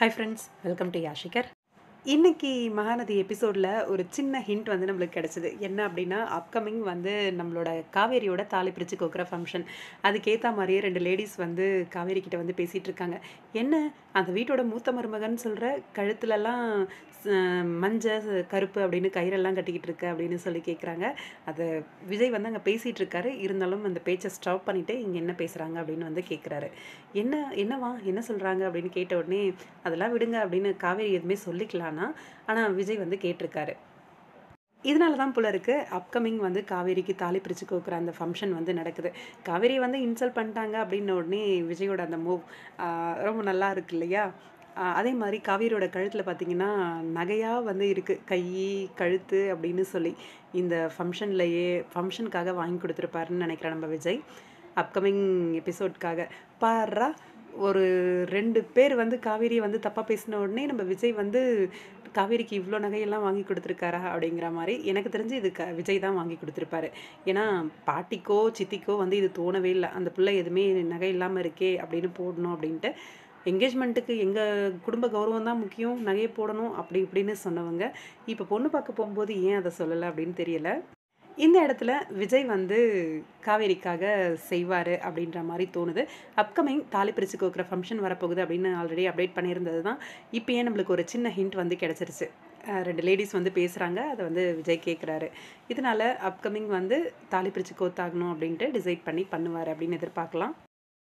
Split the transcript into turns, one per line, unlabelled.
hi friends welcome to யாஷிகர் இன்னைக்கு மகாநதி எபிசோடில் ஒரு சின்ன ஹிண்ட் வந்து நம்மளுக்கு கிடச்சிது என்ன அப்படின்னா அப்கமிங் வந்து நம்மளோட காவேரியோட தாலி பிரித்து கோக்குற ஃபங்க்ஷன் அதுக்கேற்ற மாதிரியே ரெண்டு லேடிஸ் வந்து காவேரி கிட்ட வந்து பேசிகிட்டு இருக்காங்க என்ன அந்த வீட்டோட மூத்த மருமகன் சொல்கிற கழுத்துலலாம் ச- மஞ்சள் கருப்பு அப்படின்னு கயிறெல்லாம் கட்டிக்கிட்டு இருக்க அப்படின்னு சொல்லி கேட்குறாங்க அதை விஜய் வந்து அங்கே பேசிகிட்டு இருக்காரு இருந்தாலும் அந்த பேச்சை ஸ்டாப் பண்ணிவிட்டு இங்கே என்ன பேசுகிறாங்க அப்படின்னு வந்து கேட்குறாரு என்ன என்னவா என்ன சொல்கிறாங்க அப்படின்னு கேட்ட உடனே அதெல்லாம் விடுங்க அப்படின்னு காவேரி எதுவுமே சொல்லிக்கலான்னா ஆனால் விஜய் வந்து கேட்டிருக்காரு இதனால தான் போல இருக்கு அப்கமிங் வந்து காவேரிக்கு தாலி பிரித்து கோக்குற அந்த ஃபங்க்ஷன் வந்து நடக்குது காவேரி வந்து இன்சல்ட் பண்ணிட்டாங்க அப்படின்ன உடனே விஜயோட அந்த மூவ் ரொம்ப நல்லா இருக்கு இல்லையா ஆஹ் அதே மாதிரி காவேரியோட கழுத்தில் பார்த்தீங்கன்னா நகையாக வந்து இருக்குது கை கழுத்து அப்படின்னு சொல்லி இந்த ஃபங்க்ஷன்லையே ஃபங்க்ஷனுக்காக வாங்கி கொடுத்துருப்பாருன்னு நினைக்கிறேன் நம்ம விஜய் அப்கமிங் எபிசோட்காக பாரா ஒரு ரெண்டு பேர் வந்து காவேரியை வந்து தப்பாக பேசின உடனே நம்ம விஜய் வந்து காவேரிக்கு இவ்வளோ நகையெல்லாம் வாங்கி கொடுத்துருக்காரா அப்படிங்கிற மாதிரி எனக்கு தெரிஞ்சு இது க விஜய் தான் வாங்கி கொடுத்துருப்பாரு ஏன்னா பாட்டிக்கோ சித்திக்கோ வந்து இது தோணவே இல்லை அந்த பிள்ளை எதுவுமே நகை இல்லாமல் இருக்கே அப்படின்னு போடணும் அப்படின்ட்டு என்கேஜ்மெண்ட்டுக்கு எங்கள் குடும்ப கௌரவம் தான் முக்கியம் நகையை போடணும் அப்படி இப்படின்னு சொன்னவங்க இப்போ பொண்ணு பார்க்க போகும்போது ஏன் அதை சொல்லலை அப்படின்னு தெரியல இந்த இடத்துல விஜய் வந்து காவேரிக்காக செய்வார் அப்படின்ற மாதிரி தோணுது அப்கமிங் தாலி பிரித்து கோக்குற ஃபங்க்ஷன் வரப்போகுது அப்படின்னு ஆல்ரெடி அப்டேட் பண்ணியிருந்தது தான் இப்போ ஏன் நம்மளுக்கு ஒரு சின்ன ஹிண்ட் வந்து கிடச்சிருச்சு அஹ் ரெண்டு லேடிஸ் வந்து பேசுகிறாங்க அதை வந்து விஜய் கேட்குறாரு இதனால அப்கமிங் வந்து தாலி பிரித்து கோத்தாகணும் அப்படின்ட்டு டிசைட் பண்ணி பண்ணுவார் அப்படின்னு எதிர்பார்க்கலாம்